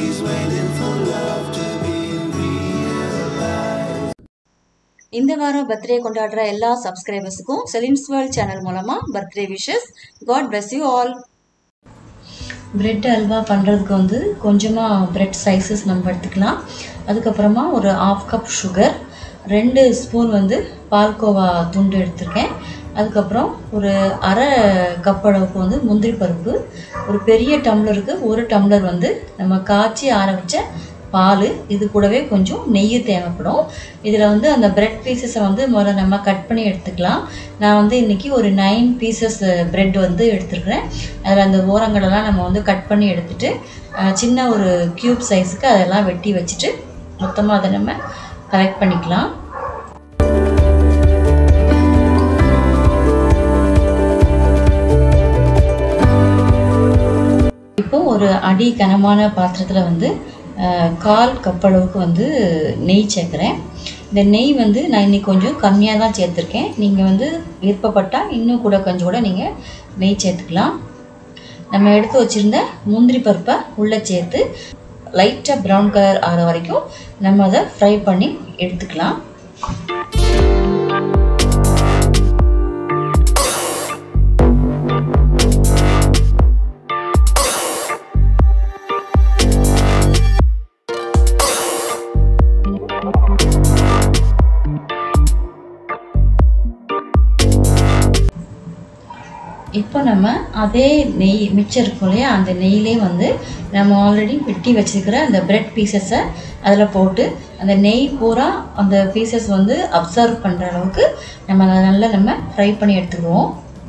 She's waiting for love to be realized. இந்த வாரம் birthday கொண்டாடுற எல்லா சப்ஸ்கிரைபர்ஸுக்கும் செலின்ஸ் வேர்ல்ட் சேனல் மூலமாக birthday wishes god bless you all bread halwa பண்ணுறதுக்கு வந்து கொஞ்சமாக பிரெட் ஸ்லைசஸ் நம்ம எடுத்துக்கலாம் அதுக்கப்புறமா ஒரு ஆஃப் கப் சுகர் ரெண்டு ஸ்பூன் வந்து பால்கோவா துண்டு எடுத்திருக்கேன் அதுக்கப்புறம் ஒரு அரை கப் அளவுக்கு வந்து முந்திரி பருப்பு ஒரு பெரிய டம்ளருக்கு ஒரு டம்ளர் வந்து நம்ம காய்ச்சி ஆற வச்ச பால் இது கூடவே கொஞ்சம் நெய் தேவைப்படும் இதில் வந்து அந்த பிரெட் பீசஸை வந்து முதல்ல நம்ம கட் பண்ணி எடுத்துக்கலாம் நான் வந்து இன்றைக்கி ஒரு நைன் பீசஸ் பிரெட் வந்து எடுத்துருக்கிறேன் அதில் அந்த ஓரங்களெல்லாம் நம்ம வந்து கட் பண்ணி எடுத்துட்டு அஹ், சின்ன ஒரு க்யூப் சைஸுக்கு அதெல்லாம் வெட்டி வச்சுட்டு மொத்தமாக அதை நம்ம கலெக்ட் பண்ணிக்கலாம் இப்போ ஒரு அடி கனமான பாத்திரத்தில் வந்து அஹ், கால் கப் அளவுக்கு வந்து நெய் சேர்க்குறேன் இந்த நெய் வந்து நான் இன்னைக்கு கொஞ்சம் கம்மியாக தான் சேர்த்துருக்கேன் நீங்கள் வந்து விருப்பப்பட்டால் இன்னும் கூட கொஞ்சம் கூட நீங்கள் நெய் சேர்த்துக்கலாம் நம்ம எடுத்து வச்சுருந்த முந்திரி பருப்பை உள்ளே சேர்த்து லைட்டாக ப்ரௌன் கலர் ஆகிற வரைக்கும் நம்ம அதை ஃப்ரை பண்ணி எடுத்துக்கலாம் இப்போ நம்ம அதே நெய் மிச்சம் இருக்கும் இல்லையா அந்த நெய்யிலே வந்து நம்ம ஆல்ரெடி வெட்டி வச்சுருக்கிற அந்த பிரெட் பீசஸை அதில் போட்டு அந்த நெய் பூரா அந்த பீசஸ் வந்து அப்சர்வ் பண்ணுற அளவுக்கு நம்ம அதை நல்லா நம்ம ஃப்ரை பண்ணி எடுத்துக்குவோம்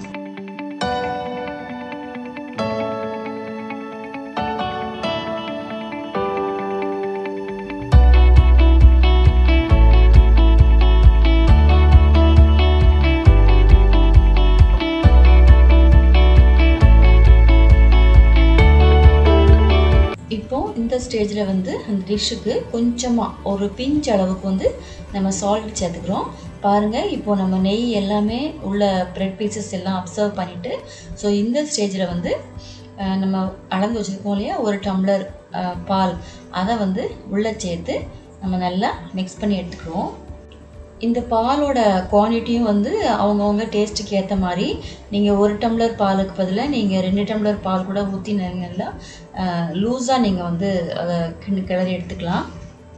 இப்போ இந்த ஸ்டேஜில் வந்து அந்த டிஷ்ஷுக்கு கொஞ்சமாக ஒரு பிஞ்ச் அளவுக்கு வந்து நம்ம சால்ட் சேர்த்துக்கிறோம் பாருங்கள் இப்போ நம்ம நெய் எல்லாமே உள்ள பிரெட் பீசஸ் எல்லாம் அப்சர்வ் பண்ணிவிட்டு ஸோ இந்த ஸ்டேஜில் வந்து அஹ், நம்ம அளந்து வச்சுருக்கோம் இல்லையா ஒரு டம்ளர் அஹ், பால் அதை வந்து உள்ளே சேர்த்து நம்ம நல்லா மிக்ஸ் பண்ணி எடுத்துக்கிறோம் இந்த பாலோட குவான்டிட்டியும் வந்து அவங்கவுங்க டேஸ்ட்டுக்கு ஏற்ற மாதிரி நீங்கள் ஒரு டம்ளர் பாலுக்கு பதிலாக நீங்கள் ரெண்டு டம்ளர் பால் கூட ஊற்றி நல்லா லூஸாக நீங்கள் வந்து அதை கிண்டு கிளறி எடுத்துக்கலாம்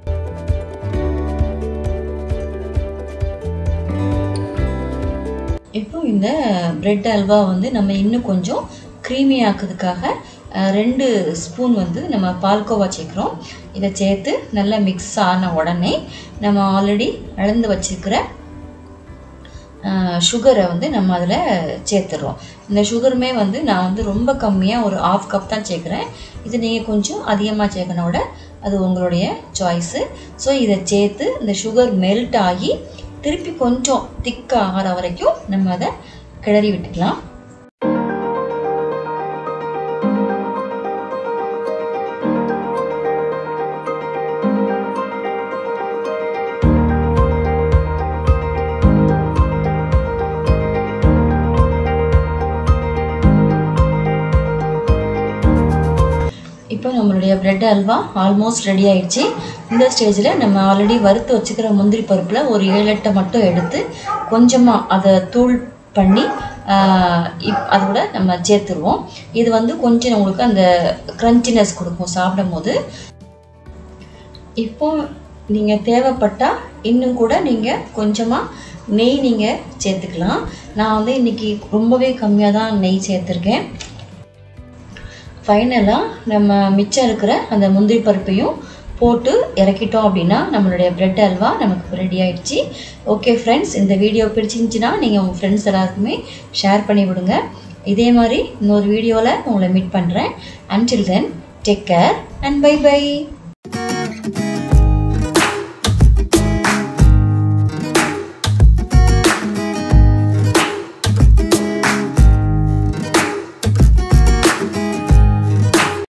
இப்போ இந்த பிரெட் அல்வா வந்து நம்ம இன்னும் கொஞ்சம் க்ரீமி ஆக்குறதுக்காக அஹ், ரெண்டு ஸ்பூன் வந்து நம்ம பால்கோவா சேர்க்குறோம் இதை சேர்த்து நல்லா மிக்ஸ் ஆன உடனே நம்ம ஆல்ரெடி அளந்து வச்சிருக்கிற சுகரை வந்து நம்ம அதில் சேர்த்துறோம் இந்த சுகருமே வந்து நான் வந்து ரொம்ப கம்மியாக ஒரு ஆஃப் கப் தான் சேர்க்குறேன் இது நீங்கள் கொஞ்சம் அதிகமாக சேர்க்கணும் விட அது உங்களுடைய சாய்ஸு ஸோ இதை சேர்த்து இந்த சுகர் மெல்ட் ஆகி திருப்பி கொஞ்சம் திக்காக ஆகிற வரைக்கும் நம்ம அதை கிளறி விட்டுக்கலாம் இப்போ நம்மளுடைய பிரெட் அல்வா ஆல்மோஸ்ட் ரெடி ஆயிடுச்சு இந்த ஸ்டேஜில் நம்ம ஆல்ரெடி வறுத்து வச்சுக்கிற முந்திரி பருப்பில் ஒரு ஏழு எட்டை மட்டும் எடுத்து கொஞ்சமாக அதை தூள் பண்ணி ஆஹ், இப் அதோட நம்ம சேர்த்துருவோம் இது வந்து கொஞ்சம் உங்களுக்கு அந்த க்ரன்ச்சினஸ் கொடுக்கும் சாப்பிடும் போது இப்போ நீங்கள் தேவைப்பட்டால் இன்னும் கூட நீங்கள் கொஞ்சமாக நெய் நீங்கள் சேர்த்துக்கலாம் நான் வந்து இன்றைக்கி ரொம்பவே கம்மியாக தான் நெய் சேர்த்துருக்கேன் ஃபைனலாக நம்ம மிச்சம் இருக்கிற அந்த முந்திரி பருப்பையும் போட்டு இறக்கிட்டோம் அப்படின்னா நம்மளுடைய பிரெட் அல்வா நமக்கு ரெடி ஆயிடுச்சு ஓகே ஃப்ரெண்ட்ஸ் இந்த வீடியோ பிடிச்சிருந்துச்சின்னா நீங்கள் உங்கள் ஃப்ரெண்ட்ஸ் எல்லாருக்குமே ஷேர் பண்ணி விடுங்க இதே மாதிரி இன்னொரு வீடியோவில் உங்களை மீட் பண்ணுறேன் until then take care and bye by